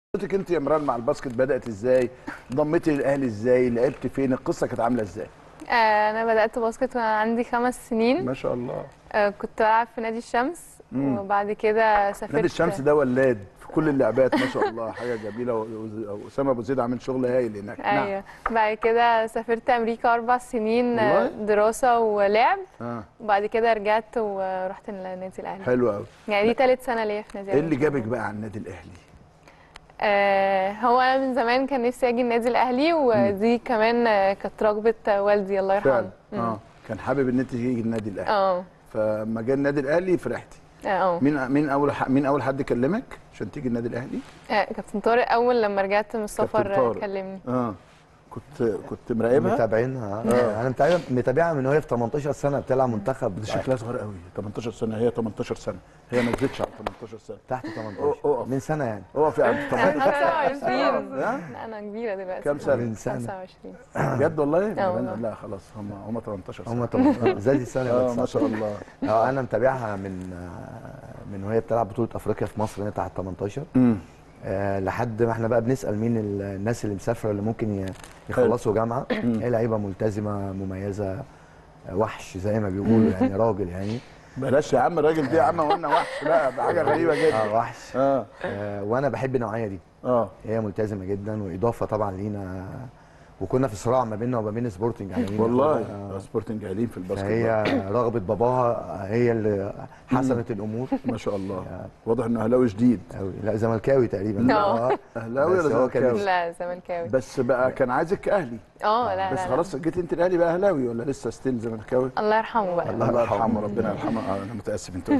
قصتك انت يا مران مع الباسكت بدات ازاي؟ ضمتي للاهلي ازاي؟ لعبت فين؟ القصه كانت عامله ازاي؟ آه، انا بدات باسكت وانا عندي خمس سنين ما شاء الله آه، كنت بلعب في نادي الشمس مم. وبعد كده سافرت نادي الشمس ده ولاد في كل اللعبات ما شاء الله حاجه جميله و- و- واسامه ابو زيد عامل شغل هايل هناك ايوه بعد كده سافرت امريكا اربع سنين آه، والله؟ دراسه ولعب اه وبعد كده رجعت ورحت النادي الاهلي حلو قوي يعني دي ثالث سنه ليا في نادي ايه اللي الأهلي. جابك بقى على النادي الاهلي؟ آه هو انا من زمان كان نفسي اجي النادي الاهلي ودي كمان آه، كانت رغبه والدي الله يرحمه فعلا مم. اه كان حابب ان انت تيجي النادي الاهلي اه فلما جه النادي الاهلي فرحتي اه مين مين اول ح- مين اول حد كلمك عشان تيجي النادي الاهلي؟ آه، كابتن طارق اول لما رجعت من السفر كابتن طارق. آه، كلمني اه كنت كنت مراقبها؟ متابعينها آه. انا متابعها متابعها من وهي في 18 سنه بتلعب منتخب دي شكلها صغير قوي 18 سنه هي 18 سنه هي ما نزلتش على 18 سنه تحت أو- 18 أقف. من سنه يعني اقفي عند انا 18 25 ها؟ لا انا كبيره دلوقتي كام سنة؟ من سنة. 25 بجد والله؟ آه والله. لا خلاص هم هم 18 سنه هم 18 زادت سنه اه بس ما شاء الله اه انا متابعها من آه، من وهي بتلعب بطوله افريقيا في مصر هنا تحت 18 امم آه لحد ما احنا بقى بنسال مين ال- الناس اللي مسافره اللي ممكن ي- يخلصوا جامعه هي لعيبه ملتزمه مميزه آه، وحش زي ما بيقولوا يعني راجل يعني بلاش يا عم الراجل دي يا عم قلنا وحش لا ده حاجه غريبه اه جدا وحش اه آه وانا بحب النوعيه دي اه هي ملتزمه جدا واضافه طبعا لينا وكنا في صراع ما بيننا وما بين سبورتنج على مين والله ياخدها. آه. سبورتنج قايلين في الباسكت فهي بقى. رغبه باباها هي اللي حسمت الامور ما شاء الله واضح انه اهلاوي جديد أوي. لا زملكاوي تقريبا آه. اهلاوي بس ولا هو كان زملكاوي لا زملكاوي بس بقى كان عايزك اهلي اه لا بس لا لا خلاص جيت انت الاهلي بقى اهلاوي ولا لسه ستيل زملكاوي الله يرحمه بقى الله يرحمه ربنا يرحمه آه، انا متاسف انت